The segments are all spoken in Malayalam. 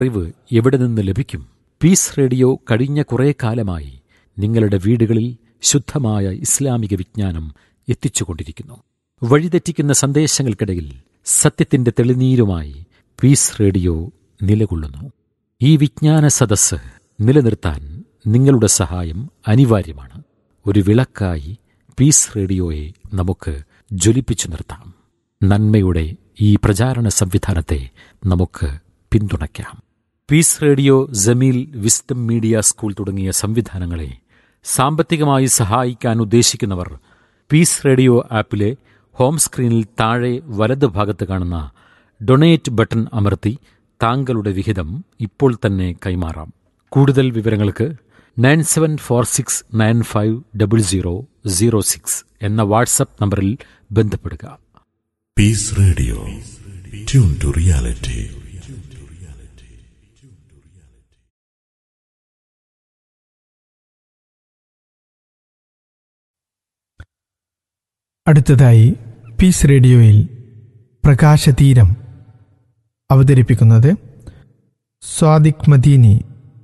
അറിവ് എവിടെ നിന്ന് ലഭിക്കും പീസ് റേഡിയോ കഴിഞ്ഞ കുറേ കാലമായി നിങ്ങളുടെ വീടുകളിൽ ശുദ്ധമായ ഇസ്ലാമിക വിജ്ഞാനം എത്തിച്ചുകൊണ്ടിരിക്കുന്നു വഴിതെറ്റിക്കുന്ന സന്ദേശങ്ങൾക്കിടയിൽ സത്യത്തിന്റെ തെളിനീരുമായി പീസ് റേഡിയോ നിലകൊള്ളുന്നു ഈ വിജ്ഞാന സദസ്സ് നിലനിർത്താൻ നിങ്ങളുടെ സഹായം അനിവാര്യമാണ് ഒരു വിളക്കായി പീസ് റേഡിയോയെ നമുക്ക് ജ്വലിപ്പിച്ചു നിർത്താം നന്മയുടെ ഈ പ്രചാരണ സംവിധാനത്തെ നമുക്ക് പിന്തുണയ്ക്കാം peace radio Jameel wisdom media school തുടങ്ങിയ സംവിധാനങ്ങളെ സാമ്പത്തികമായി സഹായിക്കാൻ ഉദ്ദേശിക്കുന്നവർ പീസ് റേഡിയോ ആപ്പിലെ ഹോം സ്ക്രീനിൽ താഴെ വലത് ഭാഗത്ത് കാണുന്ന ഡൊണേറ്റ് ബട്ടൺ അമർത്തി താങ്കളുടെ വിഹിതം ഇപ്പോൾ തന്നെ കൈമാറാം കൂടുതൽ വിവരങ്ങൾക്ക് nine seven four six nine five double zero zero six എന്ന വാട്സപ്പ് നമ്പറിൽ ബന്ധപ്പെടുക Peace Radio. Tune to reality. അടുത്തതായി പീസ് റേഡിയോയിൽ പ്രകാശതീരം അവതരിപ്പിക്കുന്നത് സ്വാദിഖ് മദീനി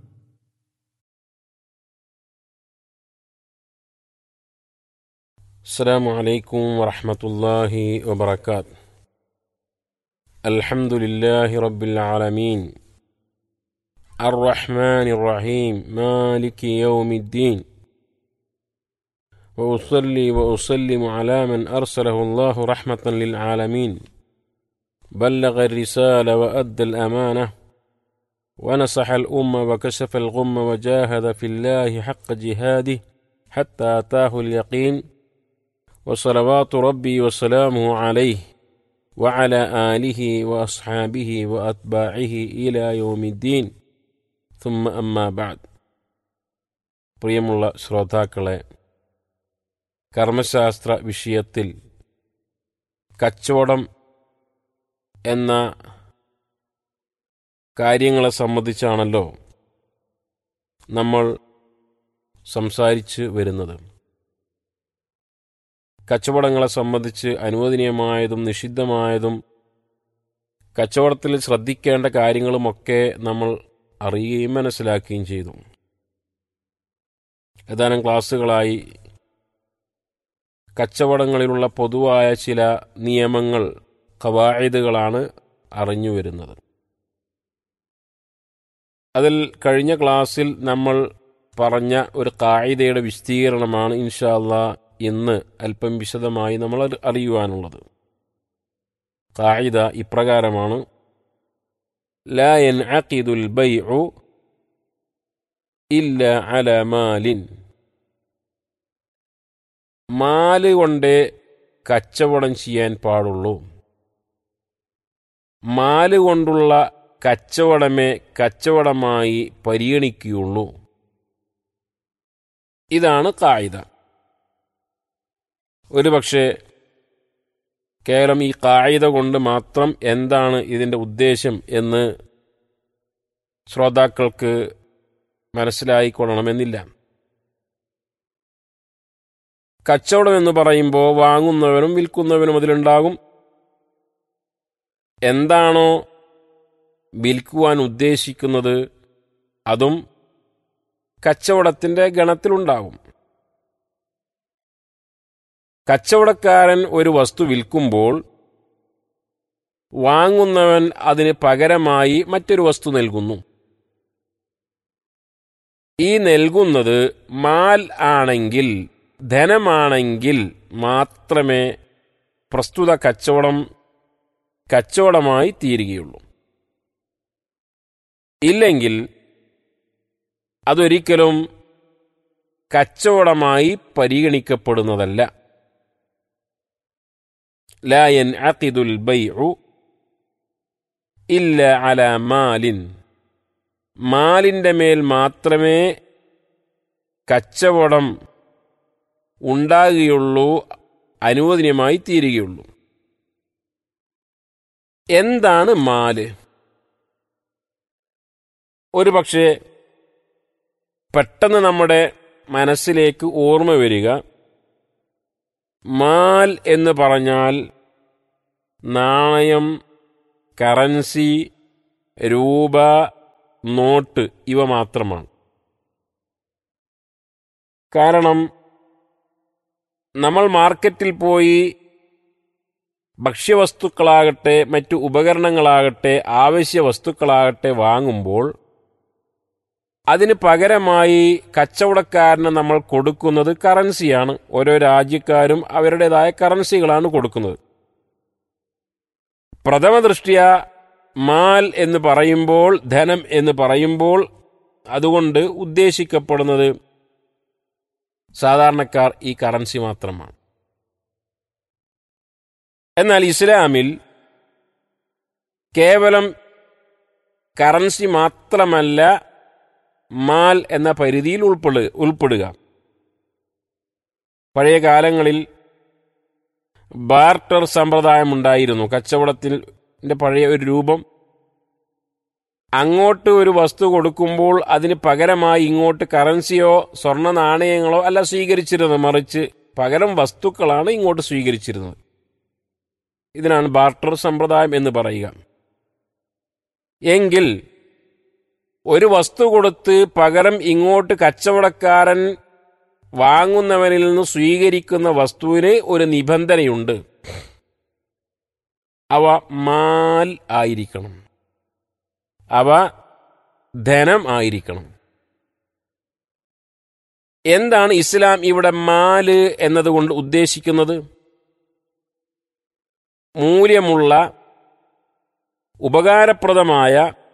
السلام عليكم ورحمة الله وبركاته الحمد لله رب العالمين الرحمن الرحيم مالك يوم الدين وأصلي وأسلم على من أرسله الله رحمة للعالمين بلغ الرسالة وأدى الأمانة ونصح الأمة وكشف الغم وجاهد في الله حق جهاده حتى أتاه اليقين وصلوات ربي وسلامه عليه وعلى آله وأصحابه وأتباعه إلى يوم الدين ثم أما بعد പ്രിയമുള്ള ശ്രോതാക്കളെ കർമ്മശാസ്ത്ര വിഷയത്തിൽ കച്ചവടം എന്ന കാര്യങ്ങളെ സംബന്ധിച്ചാണല്ലോ നമ്മൾ സംസാരിച്ച് വരുന്നത് കച്ചവടങ്ങളെ സംബന്ധിച്ച് അനുവദനീയമായതും നിഷിദ്ധമായതും കച്ചവടത്തിൽ ശ്രദ്ധിക്കേണ്ട കാര്യങ്ങളുമൊക്കെ നമ്മൾ അറിയുകയും മനസ്സിലാക്കുകയും ചെയ്തു ഏതാനും ക്ലാസ്സുകളായി കച്ചവടങ്ങളിലുള്ള പൊതുവായ ചില നിയമങ്ങൾ കവായിദുകളാണ് അറിഞ്ഞു വരുന്നത് അതിൽ കഴിഞ്ഞ ക്ലാസ്സിൽ നമ്മൾ പറഞ്ഞ ഒരു കായികയുടെ വിശദീകരണമാണ് ഇൻഷാ അള്ളാ ഇന്ന് അല്പം വിശദമായി നമ്മൾ അറി- അറിയുവാനുള്ളത് കായിദ ഇപ്രകാരമാണ് لا ينعقد البيع إلا على مال മാല് കൊണ്ടേ കച്ചവടം ചെയ്യാൻ പാടുള്ളൂ മാല് കൊണ്ടുള്ള കച്ചവടമേ കച്ചവടമായി പരിഗണിക്കുകയുള്ളൂ ഇതാണ് കായിക ഒരുപക്ഷെ കേവലം ഈ കായിക കൊണ്ട് മാത്രം എന്താണ് ഇതിൻ്റെ ഉദ്ദേശം എന്ന് ശ്രോതാക്കൾക്ക് മനസ്സിലായിക്കൊള്ളണമെന്നില്ല കച്ചവടം എന്ന് പറയുമ്പോൾ വാങ്ങുന്നവനും വിൽക്കുന്നവനും അതിലുണ്ടാകും എന്താണോ വിൽക്കുവാൻ ഉദ്ദേശിക്കുന്നത് അതും കച്ചവടത്തിൻ്റെ ഗണത്തിലുണ്ടാകും കച്ചവടക്കാരൻ ഒരു വസ്തു വിൽക്കുമ്പോൾ വാങ്ങുന്നവൻ അതിന് പകരമായി മറ്റൊരു വസ്തു നൽകുന്നു ഈ നൽകുന്നത് മാൽ ആണെങ്കിൽ ധനമാണെങ്കിൽ മാത്രമേ പ്രസ്തുത കച്ചവടം കച്ചവടമായി തീരുകയുള്ളൂ ഇല്ലെങ്കിൽ അതൊരിക്കലും കച്ചവടമായി പരിഗണിക്കപ്പെടുന്നതല്ല لا ينعقد البيع إلا على مال മാലിൻ്റെ മേൽ മാത്രമേ കച്ചവടം ഉണ്ടാകുകയുള്ളൂ അനുവദനീയമായി തീരുകയുള്ളൂ എന്താണ് മാല് ഒരു പക്ഷേ പെട്ടെന്ന് നമ്മുടെ മനസ്സിലേക്ക് ഓർമ്മ വരിക മാൽ എന്ന് പറഞ്ഞാൽ നാണയം കറൻസി രൂപ നോട്ട് ഇവ മാത്രമാണ് കാരണം നമ്മൾ മാർക്കറ്റിൽ പോയി ഭക്ഷ്യവസ്തുക്കളാകട്ടെ മറ്റു ഉപകരണങ്ങളാകട്ടെ ആവശ്യ വസ്തുക്കളാകട്ടെ വാങ്ങുമ്പോൾ അതിന് പകരമായി കച്ചവടക്കാരന് നമ്മൾ കൊടുക്കുന്നത് കറൻസിയാണ് ഓരോ രാജ്യക്കാരും അവരുടേതായ കറൻസികളാണ് കൊടുക്കുന്നത് പ്രഥമ ദൃഷ്ടിയ മാൽ എന്ന് പറയുമ്പോൾ ധനം എന്ന് പറയുമ്പോൾ അതുകൊണ്ട് ഉദ്ദേശിക്കപ്പെടുന്നത് സാധാരണക്കാർ ഈ കറൻസി മാത്രമാണ് എന്നാൽ ഇസ്ലാമിൽ കേവലം കറൻസി മാത്രമല്ല മാൽ എന്ന പരിധിയിൽ ഉൾപ്പെടുക ഉൾപ്പെടുക പഴയ കാലങ്ങളിൽ ബാർട്ടർ സമ്പ്രദായം ഉണ്ടായിരുന്നു കച്ചവടത്തിന്റെ പഴയ ഒരു രൂപം അങ്ങോട്ട് ഒരു വസ്തു കൊടുക്കുമ്പോൾ അതിന് പകരമായി ഇങ്ങോട്ട് കറൻസിയോ സ്വർണ്ണ നാണയങ്ങളോ അല്ല സ്വീകരിച്ചിരുന്നത് മറിച്ച് പകരം വസ്തുക്കളാണ് ഇങ്ങോട്ട് സ്വീകരിച്ചിരുന്നത് ഇതിനാണ് ബാർട്ടർ സമ്പ്രദായം എന്ന് പറയുക എങ്കിൽ ഒരു വസ്തു കൊടുത്ത് പകരം ഇങ്ങോട്ട് കച്ചവടക്കാരൻ വാങ്ങുന്നവനിൽ നിന്ന് സ്വീകരിക്കുന്ന വസ്തുവിന് ഒരു നിബന്ധനയുണ്ട് അവ മാൽ ആയിരിക്കണം അവ ധനം ആയിരിക്കണം എന്താണ് ഇസ്ലാം ഇവിടെ മാല് എന്നതുകൊണ്ട് ഉദ്ദേശിക്കുന്നത് മൂല്യമുള്ള ഉപകാരപ്രദമായ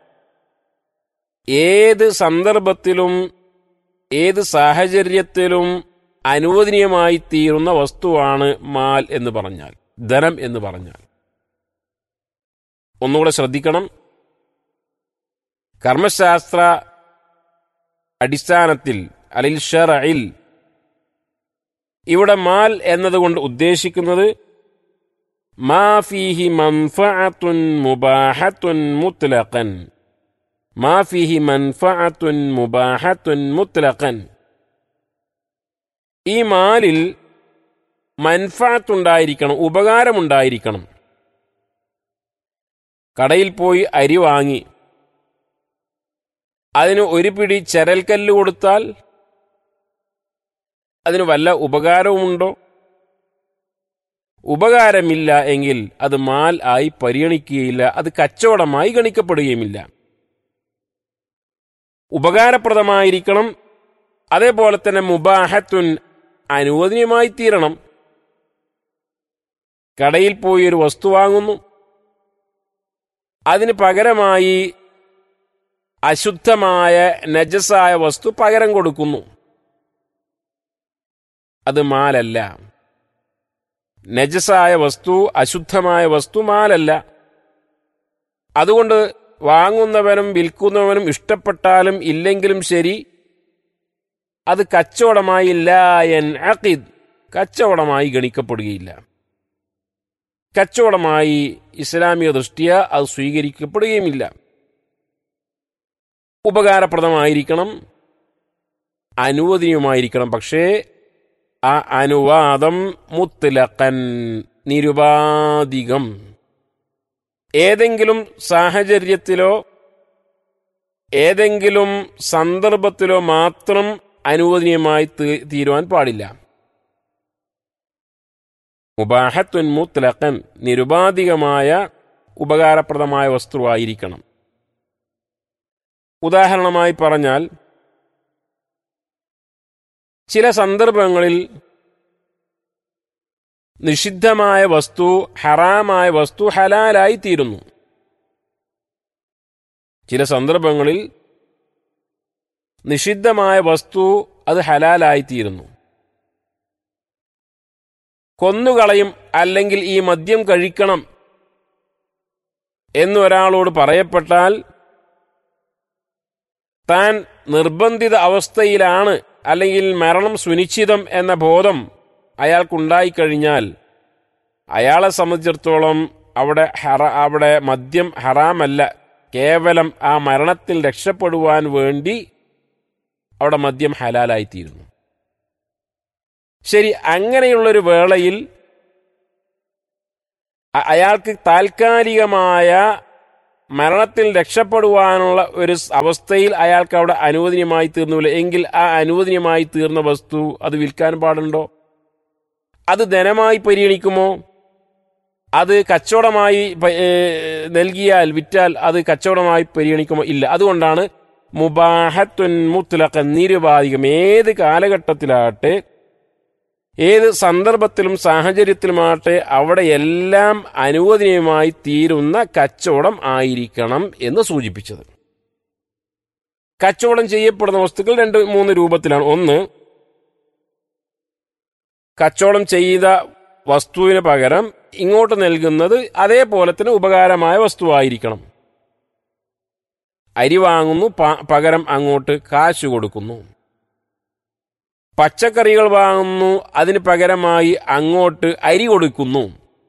ഏത് സന്ദർഭത്തിലും ഏത് സാഹചര്യത്തിലും അനുവദനീയമായി തീരുന്ന വസ്തുവാണ് മാൽ എന്ന് പറഞ്ഞാൽ ധനം എന്ന് പറഞ്ഞാൽ ഒന്നുകൂടെ ശ്രദ്ധിക്കണം കർമ്മശാസ്ത്ര അടിസ്ഥാനത്തിൽ അലിൽ ഷറയിൽ ഇവിടെ മാൽ എന്നതുകൊണ്ട് ഉദ്ദേശിക്കുന്നത് മാ ഫീഹി മൻഫഅത്തുൻ മുബാഹത്തുൻ മുത്ലഖൻ മാ ഫീഹി മൻഫഅത്തുൻ മുബാഹത്തുൻ മുത്ലഖൻ ഈ മാലിൽ മൻഫഅത്തുണ്ടായിരിക്കണം ഉപകാരമുണ്ടായിരിക്കണം കടയിൽ പോയി അരി വാങ്ങി അതിന് ഒരു പിടി ചരൽക്കല്ല് കൊടുത്താൽ അതിന് വല്ല ഉപകാരവുമുണ്ടോ ഉപകാരമില്ല എങ്കിൽ അത് മാൽ ആയി പരിഗണിക്കുകയില്ല അത് കച്ചവടമായി ഗണിക്കപ്പെടുകയുമില്ല ഉപകാരപ്രദമായിരിക്കണം അതേപോലെ തന്നെ മുബാഹത്തുൻ അനുവദനീയമായി തീരണം കടയിൽ പോയി ഒരു വസ്തു വാങ്ങുന്നു അതിന് പകരമായി അശുദ്ധമായ നജസായ വസ്തു പകരം കൊടുക്കുന്നു അത് മാലല്ല നജസായ വസ്തു അശുദ്ധമായ വസ്തു മാലല്ല അതുകൊണ്ട് വാങ്ങുന്നവനും വിൽക്കുന്നവനും ഇഷ്ടപ്പെട്ടാലും ഇല്ലെങ്കിലും ശരി അത് കച്ചവടമായി ലായൻ അഖിദ് കച്ചവടമായി ഗണിക്കപ്പെടുകയില്ല കച്ചവടമായി ഇസ്ലാമിക ദൃഷ്ടിയ അത് സ്വീകരിക്കപ്പെടുകയുമില്ല ഉപകാരപ്രദമായിരിക്കണം അനുവദനീയമായിരിക്കണം പക്ഷേ ആ അനുവാദം മുത്തലക്കൻ നിരുപാധികം ഏതെങ്കിലും സാഹചര്യത്തിലോ ഏതെങ്കിലും സന്ദർഭത്തിലോ മാത്രം അനുവദനീയമായി തീരുവാൻ പാടില്ല മുബാഹത്തുൻ മുത്തലക്കൻ നിരുപാധികമായ ഉപകാരപ്രദമായ വസ്തുവായിരിക്കണം ഉദാഹരണമായി പറഞ്ഞാൽ ചില സന്ദർഭങ്ങളിൽ നിഷിദ്ധമായ വസ്തു ഹറാമായ വസ്തു ഹലാലായി തീരുന്നു ചില സന്ദർഭങ്ങളിൽ നിഷിദ്ധമായ വസ്തു അത് ഹലാലായി തീരുന്നു കൊന്നുകളയും അല്ലെങ്കിൽ ഈ മദ്യം കഴിക്കണം എന്നൊരാളോട് പറയപ്പെട്ടാൽ താൻ നിർബന്ധിത അവസ്ഥയിലാണ് അല്ലെങ്കിൽ മരണം സുനിശ്ചിതം എന്ന ബോധം അയാൾക്കുണ്ടായിക്കഴിഞ്ഞാൽ അയാളെ സംബന്ധിച്ചിടത്തോളം അവിടെ ഹറ അവിടെ മദ്യം ഹറാമല്ല കേവലം ആ മരണത്തിൽ രക്ഷപ്പെടുവാൻ വേണ്ടി അവിടെ മദ്യം ഹലാലായിത്തീരുന്നു ശരി അങ്ങനെയുള്ളൊരു വേളയിൽ അയാൾക്ക് താൽക്കാലികമായ മരണത്തിൽ രക്ഷപ്പെടുവാനുള്ള ഒരു സ് അവസ്ഥയിൽ അയാൾക്ക് അവിടെ അനുവദനീയമായി തീർന്നില്ല എങ്കിൽ ആ അനുവദനീയമായി തീർന്ന വസ്തു അത് വിൽക്കാൻ പാടുണ്ടോ അത് ധനമായി പരിഗണിക്കുമോ അത് കച്ചവടമായി പ- ഏ, നൽകിയാൽ വിറ്റാൽ അത് കച്ചവടമായി പരിഗണിക്കുമോ ഇല്ല അതുകൊണ്ടാണ് മുബാഹത്തുൻ മുത്തലഖ നിരുപാധികം ഏത് കാലഘട്ടത്തിലാകട്ടെ ഏത് സന്ദർഭത്തിലും സാഹചര്യത്തിലുമാകട്ടെ അവിടെ എല്ലാം അനുവദനീയമായി തീരുന്ന കച്ചവടം ആയിരിക്കണം എന്ന് സൂചിപ്പിച്ചത് കച്ചവടം ചെയ്യപ്പെടുന്ന വസ്തുക്കൾ രണ്ട് മൂന്ന് രൂപത്തിലാണ് ഒന്ന് കച്ചവടം ചെയ്ത വസ്തുവിന് പകരം ഇങ്ങോട്ട് നൽകുന്നത് അതേപോലെ തന്നെ ഉപകാരമായ വസ്തുവായിരിക്കണം അരി വാങ്ങുന്നു പ- പകരം അങ്ങോട്ട് കാശ് കൊടുക്കുന്നു പച്ചക്കറികൾ വാങ്ങുന്നു അതിന് പകരമായി അങ്ങോട്ട് അരി കൊടുക്കുന്നു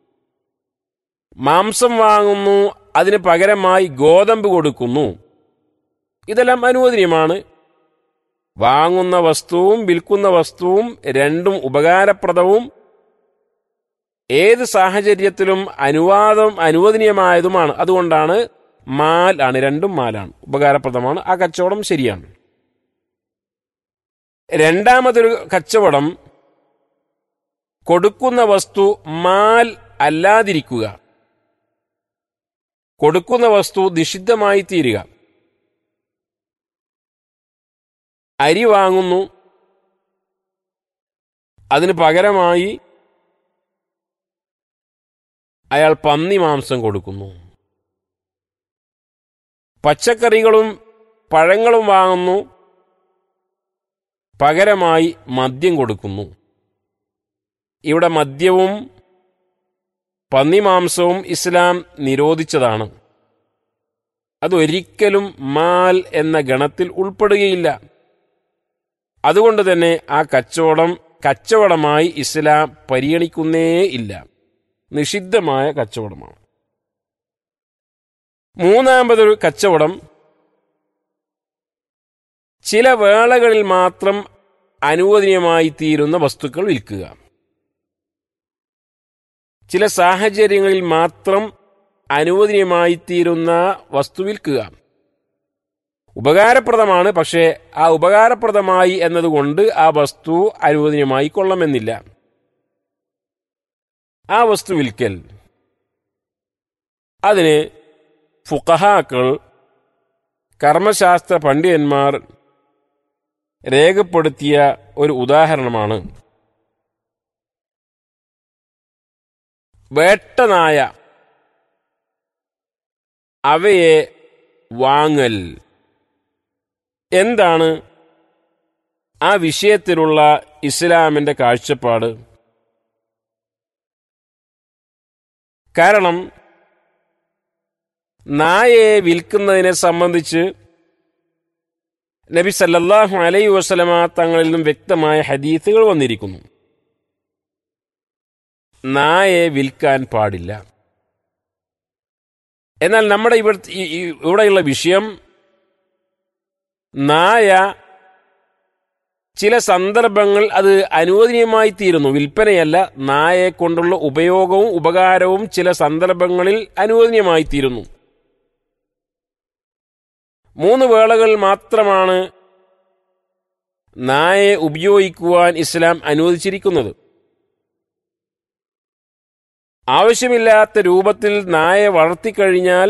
മാംസം വാങ്ങുന്നു അതിന് പകരമായി ഗോതമ്പ് കൊടുക്കുന്നു ഇതെല്ലാം അനുവദനീയമാണ് വാങ്ങുന്ന വസ്തുവും വിൽക്കുന്ന വസ്തുവും രണ്ടും ഉപകാരപ്രദവും ഏത് സാഹചര്യത്തിലും അനുവാദം അനുവദനീയമായതുമാണ് അതുകൊണ്ടാണ് മാൽ ആണ് രണ്ടും മാലാണ് ഉപകാരപ്രദമാണ് ആ കച്ചവടം ശരിയാണ് രണ്ടാമതൊരു കച്ചവടം കൊടുക്കുന്ന വസ്തു മാൽ അല്ലാതിരിക്കുക കൊടുക്കുന്ന വസ്തു നിഷിദ്ധമായി തീരുക അരി വാങ്ങുന്നു അതിന് പകരമായി അയാൾ പന്നി മാംസം കൊടുക്കുന്നു പച്ചക്കറികളും പഴങ്ങളും വാങ്ങുന്നു പകരമായി മദ്യം കൊടുക്കുന്നു ഇവിടെ മദ്യവും പന്നിമാംസവും ഇസ്ലാം നിരോധിച്ചതാണ് അതൊരിക്കലും മാൽ എന്ന ഗണത്തിൽ ഉൾപ്പെടുകയില്ല അതുകൊണ്ട് തന്നെ ആ കച്ചവടം കച്ചവടമായി ഇസ്ലാം പരിഗണിക്കുന്നേ ഇല്ല നിഷിദ്ധമായ കച്ചവടമാണ് മൂന്നാമതൊരു കച്ചവടം ചില വേളകളിൽ മാത്രം അനുവദനീയമായി തീരുന്ന വസ്തുക്കൾ വിൽക്കുക ചില സാഹചര്യങ്ങളിൽ മാത്രം അനുവദനീയമായി തീരുന്ന വസ്തു വിൽക്കുക ഉപകാരപ്രദമാണ് പക്ഷേ ആ ഉപകാരപ്രദമായി എന്നതുകൊണ്ട് ആ വസ്തു അനുവദനീയമായി കൊള്ളണമെന്നില്ല ആ വസ്തു വിൽക്കൽ അതിന് ഫുഖഹാക്കൾ കർമ്മശാസ്ത്ര പണ്ഡിതന്മാർ രേഖപ്പെടുത്തിയ ഒരു ഉദാഹരണമാണ് വേട്ടനായ അവയെ വാങ്ങൽ എന്താണ് ആ വിഷയത്തിലുള്ള ഇസ്ലാമിന്റെ കാഴ്ചപ്പാട് കാരണം നായയെ വിൽക്കുന്നതിനെ സംബന്ധിച്ച് നബി സല്ലല്ലാഹു അലൈഹി വസല്ലമ തങ്ങളിൽ നിന്നും വ്യക്തമായ ഹദീസുകൾ വന്നിരിക്കുന്നു നായയെ വിൽക്കാൻ പാടില്ല എന്നാൽ നമ്മുടെ ഇവിടെ ഇവിടെയുള്ള വിഷയം നായ ചില സന്ദർഭങ്ങൾ അത് അനുവദനീയമായി തീരുന്നു വിൽപ്പനയല്ല നായയെ കൊണ്ടുള്ള ഉപയോഗവും ഉപകാരവും ചില സന്ദർഭങ്ങളിൽ അനുവദനീയമായി തീരുന്നു മൂന്ന് വേളകൾ മാത്രമാണ് നായയെ ഉപയോഗിക്കുവാൻ ഇസ്ലാം അനുവദിച്ചിരിക്കുന്നത് ആവശ്യമില്ലാത്ത രൂപത്തിൽ നായയെ വളർത്തിക്കഴിഞ്ഞാൽ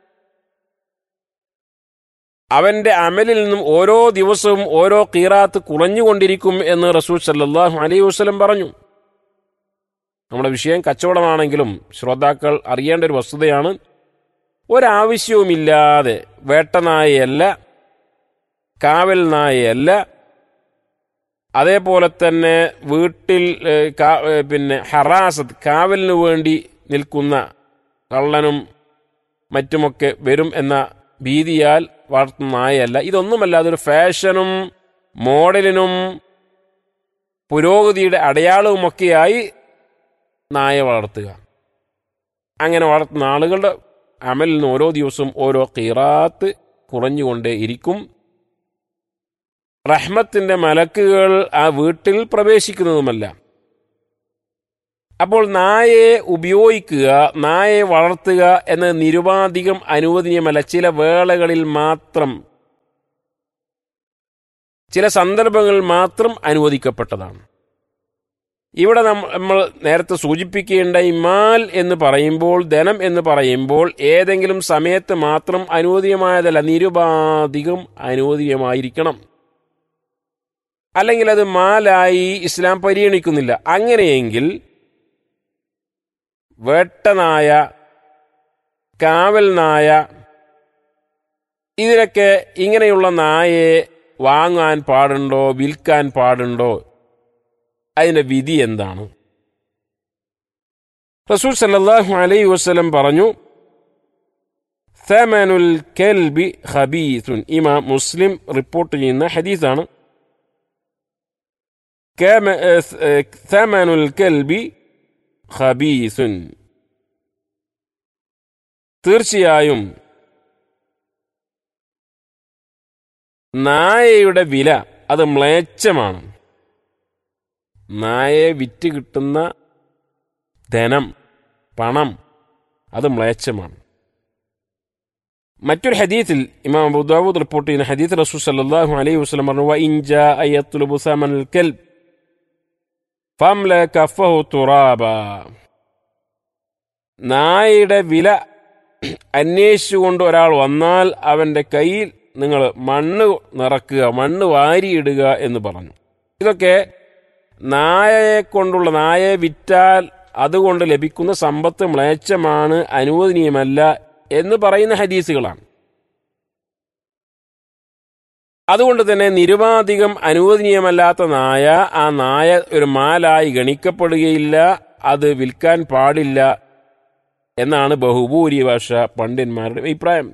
അവന്റെ അമലിൽ നിന്നും ഓരോ ദിവസവും ഓരോ കീറാത്ത് കുറഞ്ഞുകൊണ്ടിരിക്കും എന്ന് റസൂൽ സല്ലാഹു അലൈഹി വസ്ലം പറഞ്ഞു നമ്മുടെ വിഷയം കച്ചവടമാണെങ്കിലും ശ്രോതാക്കൾ അറിയേണ്ട ഒരു വസ്തുതയാണ് ഒരാവശ്യവുമില്ലാതെ വേട്ടനായയല്ല കാവൽ നായയല്ല അതേപോലെ തന്നെ വീട്ടിൽ ഏഹ്, കാ- ഏഹ്, പിന്നെ ഹറാസത്ത് കാവലിന് വേണ്ടി നിൽക്കുന്ന കള്ളനും മറ്റുമൊക്കെ വരും എന്ന ഭീതിയാൽ വളർത്തുന്ന നായയല്ല ഇതൊന്നുമല്ല അതൊരു ഫാഷനും മോഡലിനും പുരോഗതിയുടെ അടയാളവുമൊക്കെയായി നായ വളർത്തുക അങ്ങനെ വളർത്തുന്ന ആളുകളുടെ അമലിൽ നിന്ന് ഓരോ ദിവസവും ഓരോ കീറാത്ത് കുറഞ്ഞുകൊണ്ടേ ഇരിക്കും റഹ്മത്തിന്റെ മലക്കുകൾ ആ വീട്ടിൽ പ്രവേശിക്കുന്നതുമല്ല അപ്പോൾ നായയെ ഉപയോഗിക്കുക നായയെ വളർത്തുക എന്നത് നിരുപാധികം അനുവദനീയമല്ല ചില വേളകളിൽ മാത്രം ചില സന്ദർഭങ്ങളിൽ മാത്രം അനുവദിക്കപ്പെട്ടതാണ് ഇവിടെ നമ്മ- നമ്മൾ നേരത്തെ സൂചിപ്പിക്കേണ്ട ഈ മാൽ എന്ന് പറയുമ്പോൾ ധനം എന്ന് പറയുമ്പോൾ ഏതെങ്കിലും സമയത്ത് മാത്രം അനുവദീയമായതല്ല നിരുപാധികം അനുവദീയമായിരിക്കണം അല്ലെങ്കിൽ അത് മാലായി ഇസ്ലാം പരിഗണിക്കുന്നില്ല അങ്ങനെയെങ്കിൽ വേട്ടനായ കാവൽ നായ ഇതിലൊക്കെ ഇങ്ങനെയുള്ള നായയെ വാങ്ങാൻ പാടുണ്ടോ വിൽക്കാൻ പാടുണ്ടോ അതിന്റെ വിധി എന്താണ് റസൂൽ സല്ലല്ലാഹു അലൈഹി വസല്ലം പറഞ്ഞു തമനുൽ കൽബി ഖബീസുൻ ഇമാം മുസ്ലിം റിപ്പോർട്ട് ചെയ്യുന്ന ഹദീസാണ് كام- آه، ثمن الكلب خبيث തീർച്ചയായും നായയുടെ വില അത് മ്ലേച്ഛമാണ് നായയെ വിറ്റ് കിട്ടുന്ന ധനം പണം അത് മ്ലേച്ഛമാണ് മറ്റൊരു ഹദീത്തിൽ ഇമാം അബൂദാവൂദ് റിപ്പോർട്ട് ചെയ്യുന്ന ഹദീത്ത് റസൂൽ സല്ലല്ലാഹു അലൈഹി വസല്ലം പറഞ്ഞു വ ഇൻ ജാഅ യത്ലുബു സമനൽ കൽബ് ഫംല കഫഹു തുറാബ നായയുടെ വില അന്വേഷിച്ചുകൊണ്ട് ഒരാൾ വന്നാൽ അവന്റെ കയ്യിൽ നിങ്ങൾ മണ്ണ് നിറക്കുക മണ്ണ് വാരിയിടുക എന്ന് പറഞ്ഞു ഇതൊക്കെ നായയെ കൊണ്ടുള്ള നായയെ വിറ്റാൽ അതുകൊണ്ട് ലഭിക്കുന്ന സമ്പത്ത് മ്ലേച്ഛമാണ് അനുവദനീയമല്ല എന്ന് പറയുന്ന ഹദീസുകളാണ് അതുകൊണ്ട് തന്നെ നിരുപാധികം അനുവദനീയമല്ലാത്ത നായ ആ നായ ഒരു മാലായി ഗണിക്കപ്പെടുകയില്ല അത് വിൽക്കാൻ പാടില്ല എന്നാണ് ബഹുഭൂരിപക്ഷ പണ്ഡിതന്മാരുടെ അഭിപ്രായം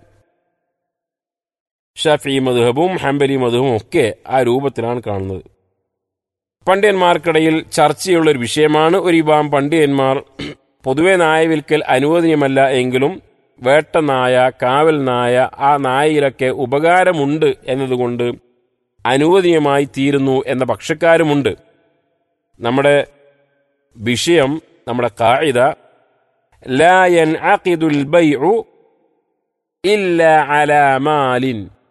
ഷഫി മധുഹബും ഹംബലി മധുഹബും ഒക്കെ ആ രൂപത്തിലാണ് കാണുന്നത് പണ്ഡിതന്മാർക്കിടയിൽ ചർച്ചയുള്ള ഒരു വിഷയമാണ് ഒരു വിഭാഗം പണ്ഡിതന്മാർ പൊതുവെ നായ വിൽക്കൽ അനുവദനീയമല്ല എങ്കിലും വേട്ട നായ കാവൽ നായ ആ നായയിലൊക്കെ ഉപകാരമുണ്ട് എന്നതുകൊണ്ട് അനുവദനീയമായി തീരുന്നു എന്ന പക്ഷക്കാരുമുണ്ട് നമ്മുടെ വിഷയം നമ്മുടെ കായിക لا ينعقد البيع إلا على مال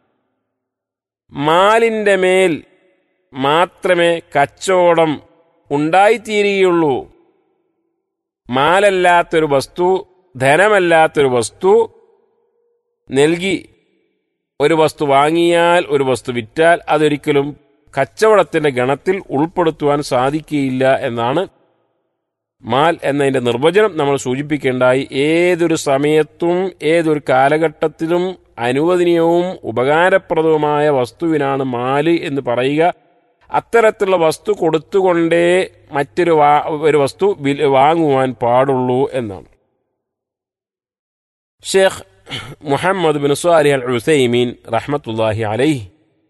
മാലിന്റെ മേൽ മാത്രമേ കച്ചവടം ഉണ്ടായിത്തീരുകയുള്ളൂ മാലല്ലാത്തൊരു വസ്തു ധനമല്ലാത്തൊരു വസ്തു നൽകി ഒരു വസ്തു വാങ്ങിയാൽ ഒരു വസ്തു വിറ്റാൽ അതൊരിക്കലും കച്ചവടത്തിന്റെ ഗണത്തിൽ ഉൾപ്പെടുത്തുവാൻ സാധിക്കുകയില്ല എന്നാണ് മാൽ എന്നതിന്റെ നിർവചനം നമ്മൾ സൂചിപ്പിക്കേണ്ടായി ഏതൊരു സമയത്തും ഏതൊരു കാലഘട്ടത്തിലും അനുവദനീയവും ഉപകാരപ്രദവുമായ വസ്തുവിനാണ് മാല് എന്ന് പറയുക അത്തരത്തിലുള്ള വസ്തു കൊടുത്തുകൊണ്ടേ മറ്റൊരു വാ- ഒരു വസ്തു വിൽ- വാങ്ങുവാൻ പാടുള്ളൂ എന്നാണ് ഷേഖ് മുഹമ്മദ് ബിൻ സ്വാരി അൽ ഉസൈമീൻ റഹ്മത്തുല്ലാഹി അലൈഹി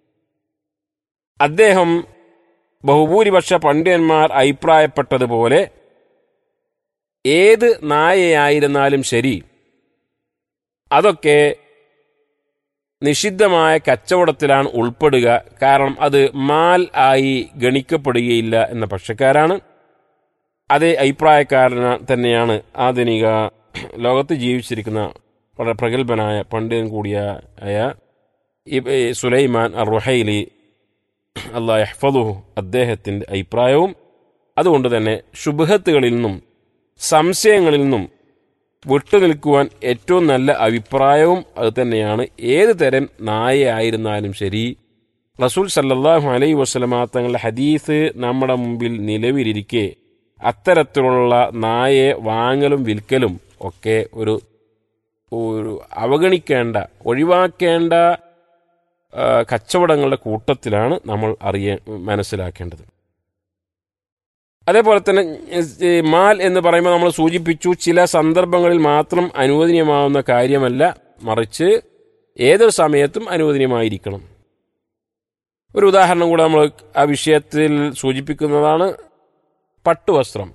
അദ്ദേഹം ബഹുഭൂരിപക്ഷ പണ്ഡിതന്മാർ അഭിപ്രായപ്പെട്ടതുപോലെ ഏത് നായയായിരുന്നാലും ശരി അതൊക്കെ നിഷിദ്ധമായ കച്ചവടത്തിലാണ് ഉൾപ്പെടുക കാരണം അത് മാൽ ആയി ഗണിക്കപ്പെടുകയില്ല എന്ന പക്ഷക്കാരാണ് അതേ അഭിപ്രായക്കാരന തന്നെയാണ് ആധുനിക ലോകത്ത് ജീവിച്ചിരിക്കുന്ന വളരെ പ്രഗത്ഭനായ പണ്ഡിതൻ കൂടിയായ ഇബ് സുലൈമാൻ അർ റുഹൈലി അള്ളാഹ് യഹ്ഫദുഹു അദ്ദേഹത്തിൻ്റെ അഭിപ്രായവും അതുകൊണ്ട് തന്നെ ശുഭഹത്തുകളിൽ നിന്നും സംശയങ്ങളിൽ നിന്നും വിട്ടുനിൽക്കുവാൻ ഏറ്റവും നല്ല അഭിപ്രായവും അത് തന്നെയാണ് ഏത് തരം നായയായിരുന്നാലും ശരി റസൂൽ സല്ലല്ലാഹു അലൈഹി വസ്ലമ തങ്ങളുടെ ഹദീസ് നമ്മുടെ മുമ്പിൽ നിലവിലിരിക്കെ അത്തരത്തിലുള്ള നായയെ വാങ്ങലും വിൽക്കലും ഒക്കെ ഒരു ഒരു അവഗണിക്കേണ്ട ഒഴിവാക്കേണ്ട ആ, കച്ചവടങ്ങളുടെ കൂട്ടത്തിലാണ് നമ്മൾ അറിയ മനസ്സിലാക്കേണ്ടത് അതേപോലെ തന്നെ ഈ മാൽ എന്ന് പറയുമ്പോൾ നമ്മൾ സൂചിപ്പിച്ചു ചില സന്ദർഭങ്ങളിൽ മാത്രം അനുവദനീയമാവുന്ന കാര്യമല്ല മറിച്ച് ഏതൊരു സമയത്തും അനുവദനീയമായിരിക്കണം ഒരു ഉദാഹരണം കൂടെ നമ്മൾ ആ വിഷയത്തിൽ സൂചിപ്പിക്കുന്നതാണ് പട്ടുവസ്ത്രം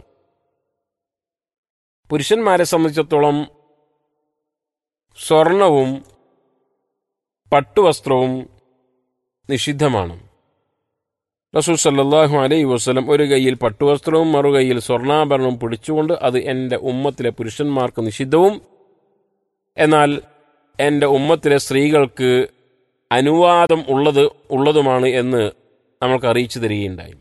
പുരുഷന്മാരെ സംബന്ധിച്ചിടത്തോളം സ്വർണവും പട്ടുവസ്ത്രവും നിഷിദ്ധമാണ് റസൂൽ സല്ലല്ലാഹു അലൈഹി വസല്ലം ഒരു കൈയിൽ പട്ടുവസ്ത്രവും മറുകൈയിൽ സ്വർണ്ണാഭരണവും പിടിച്ചുകൊണ്ട് അത് എൻ്റെ ഉമ്മത്തിലെ പുരുഷന്മാർക്ക് നിഷിദ്ധവും എന്നാൽ എൻ്റെ ഉമ്മത്തിലെ സ്ത്രീകൾക്ക് അനുവാദം ഉള്ളത് ഉള്ളതുമാണ് എന്ന് നമ്മൾക്ക് അറിയിച്ചു തരികയുണ്ടായി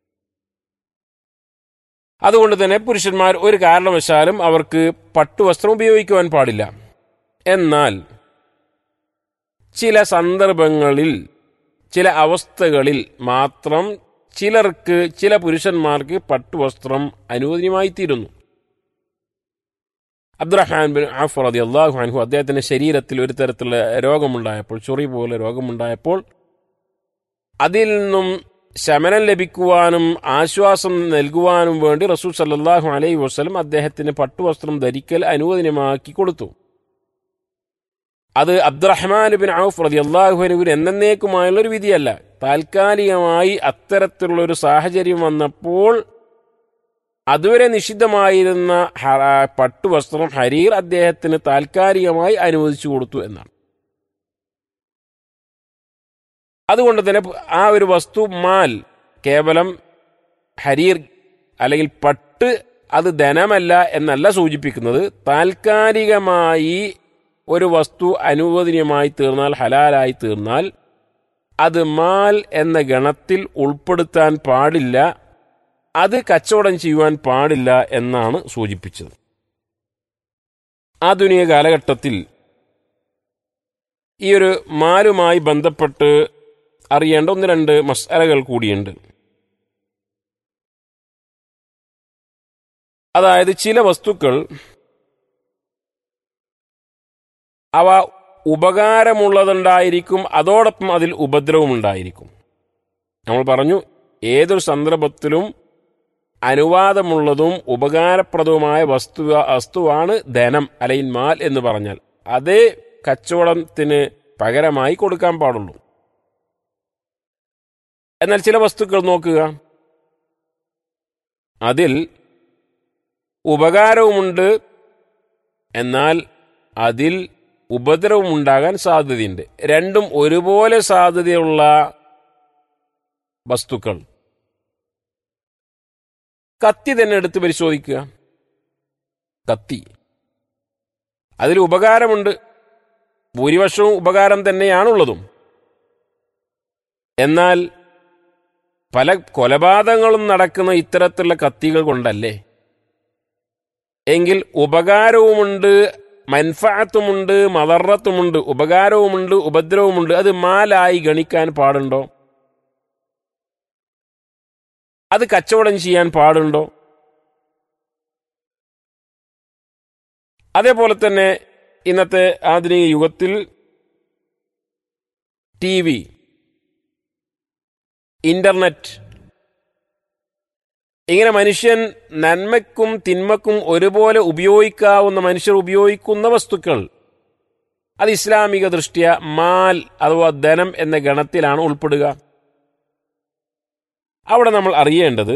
അതുകൊണ്ട് തന്നെ പുരുഷന്മാർ ഒരു കാരണവശാലും അവർക്ക് പട്ടുവസ്ത്രം ഉപയോഗിക്കുവാൻ പാടില്ല എന്നാൽ ചില സന്ദർഭങ്ങളിൽ ചില അവസ്ഥകളിൽ മാത്രം ചിലർക്ക് ചില പുരുഷന്മാർക്ക് പട്ടുവസ്ത്രം അനുവദനീയമായി തീരുന്നു അബ്ദുറഹ്മാൻ ബിൻ ആഫ് റതി അള്ളാഹു അൻഹു അദ്ദേഹത്തിന്റെ ശരീരത്തിൽ ഒരു തരത്തിലുള്ള രോഗമുണ്ടായപ്പോൾ ചൊറി പോലെ രോഗമുണ്ടായപ്പോൾ അതിൽ നിന്നും ശമനം ലഭിക്കുവാനും ആശ്വാസം നൽകുവാനും വേണ്ടി റസൂൽ സല്ലല്ലാഹു അലൈഹി വസ്ലം അദ്ദേഹത്തിന് പട്ടുവസ്ത്രം ധരിക്കൽ അനുവദനമാക്കി കൊടുത്തു അത് അബ്ദുറഹ്മാൻ ബിൻ ഔഫ് റതി അള്ളാഹുവിന് എന്നേക്കുമായുള്ള ഒരു വിധിയല്ല താൽക്കാലികമായി അത്തരത്തിലുള്ള ഒരു സാഹചര്യം വന്നപ്പോൾ അതുവരെ നിഷിദ്ധമായിരുന്ന ഹ- പട്ടുവസ്ത്രം ഹരീർ അദ്ദേഹത്തിന് താൽക്കാലികമായി അനുവദിച്ചു കൊടുത്തു എന്നാണ് അതുകൊണ്ട് തന്നെ ആ ഒരു വസ്തു മാൽ കേവലം ഹരീർ അല്ലെങ്കിൽ പട്ട് അത് ധനമല്ല എന്നല്ല സൂചിപ്പിക്കുന്നത് താൽക്കാലികമായി ഒരു വസ്തു അനുവദനീയമായി തീർന്നാൽ ഹലാലായി തീർന്നാൽ അത് മാൽ എന്ന ഗണത്തിൽ ഉൾപ്പെടുത്താൻ പാടില്ല അത് കച്ചവടം ചെയ്യുവാൻ പാടില്ല എന്നാണ് സൂചിപ്പിച്ചത് ആധുനിക കാലഘട്ടത്തിൽ ഈ ഒരു മാലുമായി ബന്ധപ്പെട്ട് അറിയേണ്ട ഒന്ന് രണ്ട് മസാലകൾ കൂടിയുണ്ട് അതായത് ചില വസ്തുക്കൾ അവ ഉപകാരമുള്ളതുണ്ടായിരിക്കും അതോടൊപ്പം അതിൽ ഉപദ്രവമുണ്ടായിരിക്കും നമ്മൾ പറഞ്ഞു ഏതൊരു സന്ദർഭത്തിലും അനുവാദമുള്ളതും ഉപകാരപ്രദവുമായ വസ്തു വസ്തുവാണ് ധനം അല്ലെങ്കിൽ മാൽ എന്ന് പറഞ്ഞാൽ അതേ കച്ചവടത്തിന് പകരമായി കൊടുക്കാൻ പാടുള്ളൂ എന്നാൽ ചില വസ്തുക്കൾ നോക്കുക അതിൽ ഉപകാരവുമുണ്ട് എന്നാൽ അതിൽ ഉപദ്രവം ഉണ്ടാകാൻ സാധ്യതയുണ്ട് രണ്ടും ഒരുപോലെ സാധ്യതയുള്ള വസ്തുക്കൾ കത്തി തന്നെ എടുത്ത് പരിശോധിക്കുക കത്തി അതിൽ ഉപകാരമുണ്ട് ഭൂരിപക്ഷവും ഉപകാരം തന്നെയാണുള്ളതും എന്നാൽ പല കൊലപാതകങ്ങളും നടക്കുന്ന ഇത്തരത്തിലുള്ള കത്തികൾ കൊണ്ടല്ലേ എങ്കിൽ ഉപകാരവുമുണ്ട് മൻഫാത്തുമുണ്ട് മദറത്തുമുണ്ട് ഉപകാരവുമുണ്ട് ഉപദ്രവമുണ്ട് അത് മാലായി ഗണിക്കാൻ പാടുണ്ടോ അത് കച്ചവടം ചെയ്യാൻ പാടുണ്ടോ അതേപോലെ തന്നെ ഇന്നത്തെ ആധുനിക യുഗത്തിൽ ടി വി ഇന്റർനെറ്റ് ഇങ്ങനെ മനുഷ്യൻ നന്മയ്ക്കും തിന്മക്കും ഒരുപോലെ ഉപയോഗിക്കാവുന്ന മനുഷ്യർ ഉപയോഗിക്കുന്ന വസ്തുക്കൾ അത് ഇസ്ലാമിക ദൃഷ്ടിയ മാൽ അഥവാ ധനം എന്ന ഗണത്തിലാണ് ഉൾപ്പെടുക അവിടെ നമ്മൾ അറിയേണ്ടത്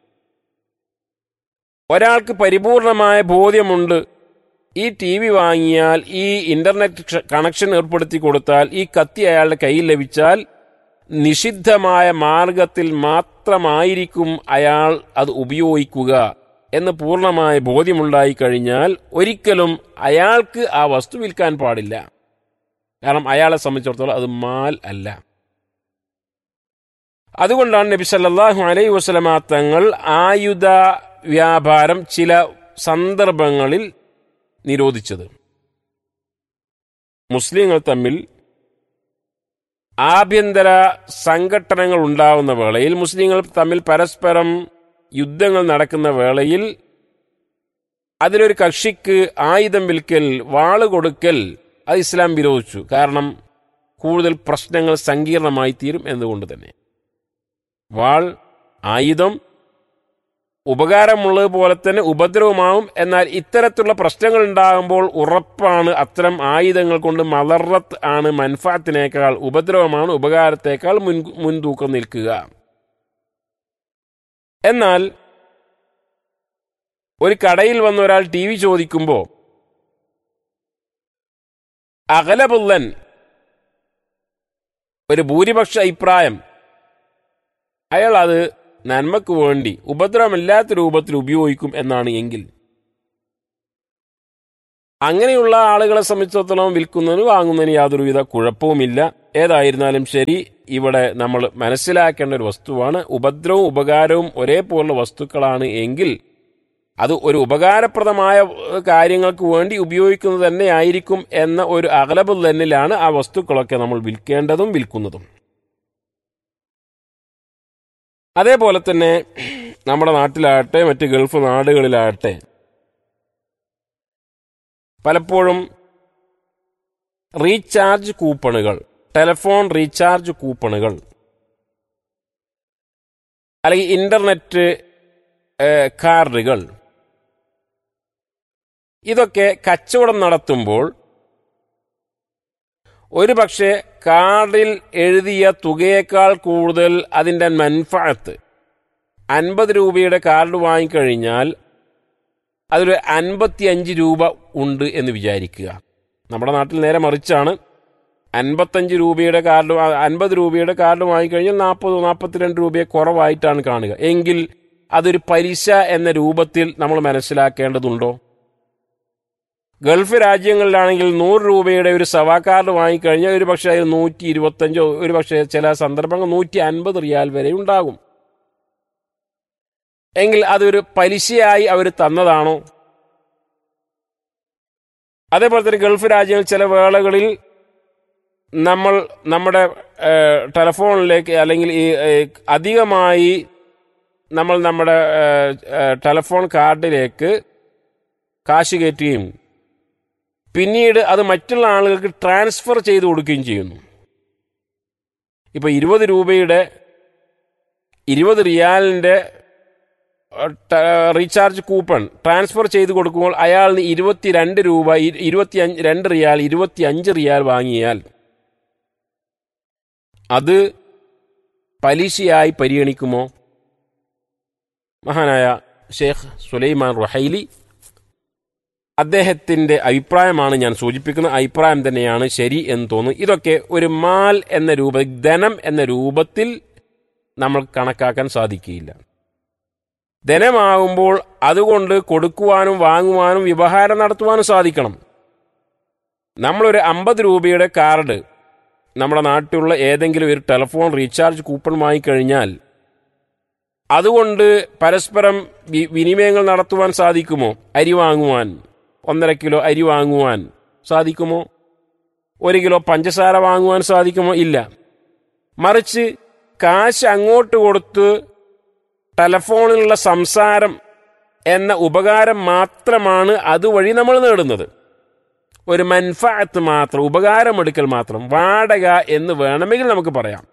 ഒരാൾക്ക് പരിപൂർണമായ ബോധ്യമുണ്ട് ഈ ടി വി വാങ്ങിയാൽ ഈ ഇന്റർനെറ്റ് ക്ഷ- കണക്ഷൻ ഏർപ്പെടുത്തി കൊടുത്താൽ ഈ കത്തി അയാളുടെ കയ്യിൽ ലഭിച്ചാൽ നിഷിദ്ധമായ മാർഗത്തിൽ മാത്രമായിരിക്കും അയാൾ അത് ഉപയോഗിക്കുക എന്ന് പൂർണ്ണമായ ബോധ്യമുണ്ടായി കഴിഞ്ഞാൽ ഒരിക്കലും അയാൾക്ക് ആ വസ്തു വിൽക്കാൻ പാടില്ല കാരണം അയാളെ സംബന്ധിച്ചിടത്തോളം അത് മാൽ അല്ല അതുകൊണ്ടാണ് നബി സല്ലല്ലാഹു അലൈഹി വസല്ലമ തങ്ങൾ ആയുധ വ്യാപാരം ചില സന്ദർഭങ്ങളിൽ നിരോധിച്ചത് മുസ്ലിങ്ങൾ തമ്മിൽ ആഭ്യന്തര സംഘട്ടനങ്ങൾ ഉണ്ടാവുന്ന വേളയിൽ മുസ്ലിങ്ങൾ തമ്മിൽ പരസ്പരം യുദ്ധങ്ങൾ നടക്കുന്ന വേളയിൽ അതിലൊരു കക്ഷിക്ക് ആയുധം വിൽക്കൽ വാള് കൊടുക്കൽ അത് ഇസ്ലാം വിരോധിച്ചു കാരണം കൂടുതൽ പ്രശ്നങ്ങൾ സങ്കീർണമായി തീരും എന്നുകൊണ്ട് തന്നെ വാൾ ആയുധം ഉപകാരമുള്ളതുപോലെ തന്നെ ഉപദ്രവമാവും എന്നാൽ ഇത്തരത്തിലുള്ള പ്രശ്നങ്ങൾ ഉണ്ടാകുമ്പോൾ ഉറപ്പാണ് അത്തരം ആയുധങ്ങൾ കൊണ്ട് മലറത്ത് ആണ് മൻഫാത്തിനേക്കാൾ ഉപദ്രവമാണ് ഉപകാരത്തേക്കാൾ മുൻ മുൻതൂക്കം നിൽക്കുക എന്നാൽ ഒരു കടയിൽ വന്ന ഒരാൾ ടി വി ചോദിക്കുമ്പോൾ അകലബുള്ളൻ ഒരു ഭൂരിപക്ഷ അഭിപ്രായം അയാൾ അത് നന്മക്ക് വേണ്ടി ഉപദ്രവമില്ലാത്ത രൂപത്തിൽ ഉപയോഗിക്കും എന്നാണ് എങ്കിൽ അങ്ങനെയുള്ള ആളുകളെ സംബന്ധിച്ചിടത്തോളം വിൽക്കുന്നതിന് വാങ്ങുന്നതിന് യാതൊരുവിധ കുഴപ്പവുമില്ല ഏതായിരുന്നാലും ശരി ഇവിടെ നമ്മൾ മനസ്സിലാക്കേണ്ട ഒരു വസ്തുവാണ് ഉപദ്രവവും ഉപകാരവും ഒരേപോലുള്ള വസ്തുക്കളാണ് എങ്കിൽ അത് ഒരു ഉപകാരപ്രദമായ ഏഹ്, കാര്യങ്ങൾക്ക് വേണ്ടി ഉപയോഗിക്കുന്നത് തന്നെ ആയിരിക്കും എന്ന ഒരു അകലബ് തന്നിലാണ് ആ വസ്തുക്കളൊക്കെ നമ്മൾ വിൽക്കേണ്ടതും വിൽക്കുന്നതും അതേപോലെ തന്നെ നമ്മുടെ നാട്ടിലാകട്ടെ മറ്റ് ഗൾഫ് നാടുകളിലാകട്ടെ പലപ്പോഴും റീചാർജ് കൂപ്പണുകൾ ടെലിഫോൺ റീചാർജ് കൂപ്പണുകൾ അല്ലെങ്കിൽ ഇന്റർനെറ്റ് ഏഹ്, കാർഡുകൾ ഇതൊക്കെ കച്ചവടം നടത്തുമ്പോൾ ഒരു പക്ഷേ കാർഡിൽ എഴുതിയ തുകയേക്കാൾ കൂടുതൽ അതിൻ്റെ മൻഫാത്ത് അൻപത് രൂപയുടെ കാർഡ് വാങ്ങിക്കഴിഞ്ഞാൽ അതിലൊരു അൻപത്തിയഞ്ച് രൂപ ഉണ്ട് എന്ന് വിചാരിക്കുക നമ്മുടെ നാട്ടിൽ നേരെ മറിച്ചാണ് അൻപത്തഞ്ച് രൂപയുടെ കാർഡ് വാ- അൻപത് രൂപയുടെ കാർഡ് വാങ്ങിക്കഴിഞ്ഞാൽ നാൽപ്പത് നാൽപ്പത്തിരണ്ട് രൂപയെ കുറവായിട്ടാണ് കാണുക എങ്കിൽ അതൊരു പലിശ എന്ന രൂപത്തിൽ നമ്മൾ മനസ്സിലാക്കേണ്ടതുണ്ടോ ഗൾഫ് രാജ്യങ്ങളിലാണെങ്കിൽ നൂറ് രൂപയുടെ ഒരു സവാ കാർഡ് വാങ്ങിക്കഴിഞ്ഞാൽ ഒരു പക്ഷേ അതിൽ നൂറ്റി ഇരുപത്തഞ്ചോ ഒരു പക്ഷേ ചില സന്ദർഭങ്ങൾ നൂറ്റി അൻപത് റിയാൽ വരെ ഉണ്ടാകും എങ്കിൽ അതൊരു പലിശയായി അവർ തന്നതാണോ അതേപോലെ തന്നെ ഗൾഫ് രാജ്യങ്ങൾ ചില വേളകളിൽ നമ്മൾ നമ്മുടെ ഏഹ്, ടെലഫോണിലേക്ക് അല്ലെങ്കിൽ ഈ ഏഹ്, അധികമായി നമ്മൾ നമ്മുടെ ഏഹ്, ഏഹ്, ടെലഫോൺ കാർഡിലേക്ക് കാശ് കയറ്റുകയും പിന്നീട് അത് മറ്റുള്ള ആളുകൾക്ക് ട്രാൻസ്ഫർ ചെയ്ത് കൊടുക്കുകയും ചെയ്യുന്നു ഇപ്പൊ ഇരുപത് രൂപയുടെ ഇരുപത് റിയാലിന്റെ ഏഹ്, ട- റീചാർജ് കൂപ്പൺ ട്രാൻസ്ഫർ ചെയ്ത് കൊടുക്കുമ്പോൾ അയാളിന് ഇരുപത്തിരണ്ട് രൂപ ഇ- ഇരുപത്തി അഞ്ച് രണ്ട് റിയാൽ ഇരുപത്തി അഞ്ച് റിയാൽ വാങ്ങിയാൽ അത് പലിശയായി പരിഗണിക്കുമോ മഹാനായ ഷേഖ് സുലൈമാൻ റുഹൈലി അദ്ദേഹത്തിന്റെ അഭിപ്രായമാണ് ഞാൻ സൂചിപ്പിക്കുന്ന അഭിപ്രായം തന്നെയാണ് ശരി എന്ന് തോന്നുന്നു ഇതൊക്കെ ഒരു മാൽ എന്ന രൂപ ധനം എന്ന രൂപത്തിൽ നമ്മൾ കണക്കാക്കാൻ സാധിക്കുകയില്ല ധനമാകുമ്പോൾ അതുകൊണ്ട് കൊടുക്കുവാനും വാങ്ങുവാനും വ്യവഹാരം നടത്തുവാനും സാധിക്കണം നമ്മളൊരു അമ്പത് രൂപയുടെ കാർഡ് നമ്മുടെ നാട്ടിലുള്ള ഏതെങ്കിലും ഒരു ടെലിഫോൺ റീചാർജ് കൂപ്പൺ വാങ്ങിക്കഴിഞ്ഞാൽ അതുകൊണ്ട് പരസ്പരം വി- വിനിമയങ്ങൾ നടത്തുവാൻ സാധിക്കുമോ അരി വാങ്ങുവാൻ ഒന്നര കിലോ അരി വാങ്ങുവാൻ സാധിക്കുമോ ഒരു കിലോ പഞ്ചസാര വാങ്ങുവാൻ സാധിക്കുമോ ഇല്ല മറിച്ച് കാശ് അങ്ങോട്ട് കൊടുത്ത് ടെലഫോണിലുള്ള സംസാരം എന്ന ഉപകാരം മാത്രമാണ് അതുവഴി നമ്മൾ നേടുന്നത് ഒരു മൻഫാത്ത് മാത്രം ഉപകാരമെടുക്കൽ മാത്രം വാടക എന്ന് വേണമെങ്കിൽ നമുക്ക് പറയാം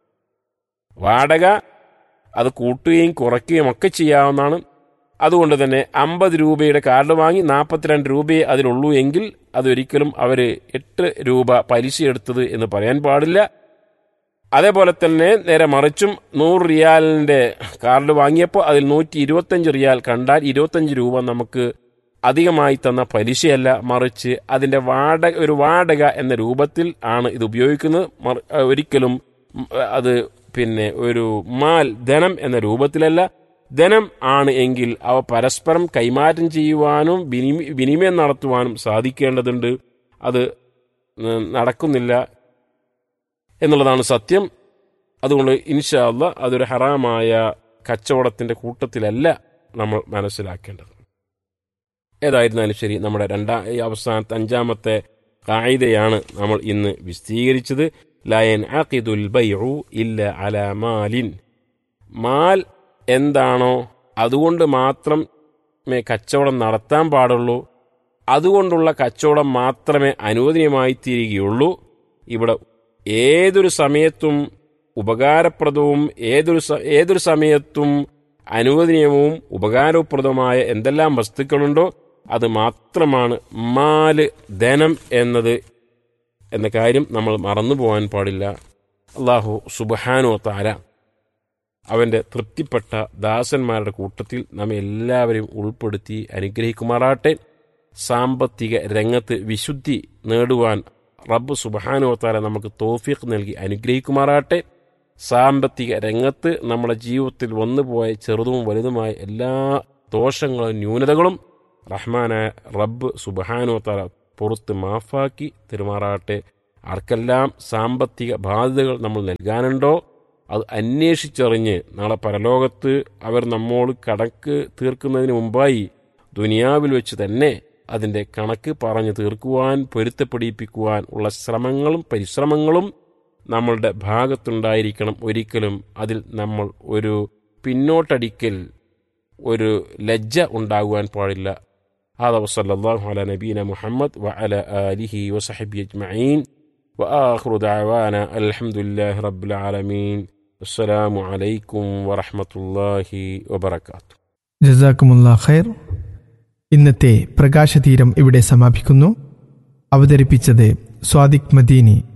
വാടക അത് കൂട്ടുകയും കുറയ്ക്കുകയും ഒക്കെ ചെയ്യാവുന്നതാണ് അതുകൊണ്ട് തന്നെ അമ്പത് രൂപയുടെ കാർഡ് വാങ്ങി നാൽപ്പത്തിരണ്ട് രൂപയെ അതിലുള്ളൂ എങ്കിൽ അതൊരിക്കലും അവർ എട്ട് രൂപ പലിശ എടുത്തത് എന്ന് പറയാൻ പാടില്ല അതേപോലെ തന്നെ നേരെ മറിച്ചും നൂറ് റിയാലിന്റെ കാർഡ് വാങ്ങിയപ്പോൾ അതിൽ നൂറ്റി ഇരുപത്തഞ്ച് റിയാൽ കണ്ടാൽ ഇരുപത്തഞ്ച് രൂപ നമുക്ക് അധികമായി തന്ന പലിശയല്ല മറിച്ച് അതിന്റെ വാടക ഒരു വാടക എന്ന രൂപത്തിൽ ആണ് ഇത് ഉപയോഗിക്കുന്നത് മറി- ഏഹ് ഒരിക്കലും ഉം, അത് പിന്നെ ഒരു മാൽ ധനം എന്ന രൂപത്തിലല്ല ധനം ആണ് എങ്കിൽ അവ പരസ്പരം കൈമാറ്റം ചെയ്യുവാനും വിനിമ- വിനിമയം നടത്തുവാനും സാധിക്കേണ്ടതുണ്ട് അത് ഉം, നടക്കുന്നില്ല എന്നുള്ളതാണ് സത്യം അതുകൊണ്ട് ഇൻഷാ അള്ളാ അതൊരു ഹറാമായ കച്ചവടത്തിന്റെ കൂട്ടത്തിലല്ല നമ്മൾ മനസ്സിലാക്കേണ്ടത് ഏതായിരുന്നാലും ശരി നമ്മുടെ രണ്ടാം ഈ അവസാനത്തെ അഞ്ചാമത്തെ കായികയാണ് നമ്മൾ ഇന്ന് വിശദീകരിച്ചത് ലയൻ അഖിദുൽ ബൈഉ ഇല്ല അല മാലിൻ മാൽ എന്താണോ അതുകൊണ്ട് മാത്രമേ കച്ചവടം നടത്താൻ പാടുള്ളൂ അതുകൊണ്ടുള്ള കച്ചവടം മാത്രമേ അനുവദനീയമായി തീരുകയുള്ളൂ ഇവിടെ ഏതൊരു സമയത്തും ഉപകാരപ്രദവും ഏതൊരു സ- ഏതൊരു സമയത്തും അനുവദനീയവും ഉപകാരപ്രദവുമായ എന്തെല്ലാം വസ്തുക്കളുണ്ടോ അത് മാത്രമാണ് മാല് ധനം എന്നത് എന്ന കാര്യം നമ്മൾ മറന്നു പോകാൻ പാടില്ല അള്ളാഹു സുബാനു താര അവന്റെ തൃപ്തിപ്പെട്ട ദാസന്മാരുടെ കൂട്ടത്തിൽ നമ്മെ എല്ലാവരെയും ഉൾപ്പെടുത്തി അനുഗ്രഹിക്കുമാറാട്ടെ സാമ്പത്തിക രംഗത്ത് വിശുദ്ധി നേടുവാൻ റബ്ബ് സുബാനുവത്താല നമുക്ക് തോഫീഖ് നൽകി അനുഗ്രഹിക്കുമാറാട്ടെ സാമ്പത്തിക രംഗത്ത് നമ്മുടെ ജീവിതത്തിൽ വന്നുപോയ ചെറുതും വലുതുമായ എല്ലാ ദോഷങ്ങളും ന്യൂനതകളും റഹ്മാനായ റബ്ബ് സുബഹാനോ തല പുറത്ത് മാഫാക്കി തെരുമാറാട്ടെ ആർക്കെല്ലാം സാമ്പത്തിക ബാധ്യതകൾ നമ്മൾ നൽകാനുണ്ടോ അത് അന്വേഷിച്ചറിഞ്ഞ് നാളെ പരലോകത്ത് അവർ നമ്മോട് കണക്ക് തീർക്കുന്നതിന് മുമ്പായി ദുനിയാവിൽ വെച്ച് തന്നെ അതിൻ്റെ കണക്ക് പറഞ്ഞു തീർക്കുവാൻ പൊരുത്തപ്പെടിപ്പിക്കുവാൻ ഉള്ള ശ്രമങ്ങളും പരിശ്രമങ്ങളും നമ്മളുടെ ഭാഗത്തുണ്ടായിരിക്കണം ഒരിക്കലും അതിൽ നമ്മൾ ഒരു പിന്നോട്ടടിക്കൽ ഒരു ലജ്ജ ഉണ്ടാകുവാൻ പാടില്ല هذا وصلى الله على نبينا محمد وعلى آله وصحبه أجمعين وآخر دعوانا الحمد لله رب العالمين السلام عليكم ورحمة الله وبركاته ജസാക്കുമുള്ള ഖൈർ ഇന്നത്തെ പ്രകാശതീരം ഇവിടെ സമാപിക്കുന്നു അവതരിപ്പിച്ചത് സ്വാദിഖ് മദീനി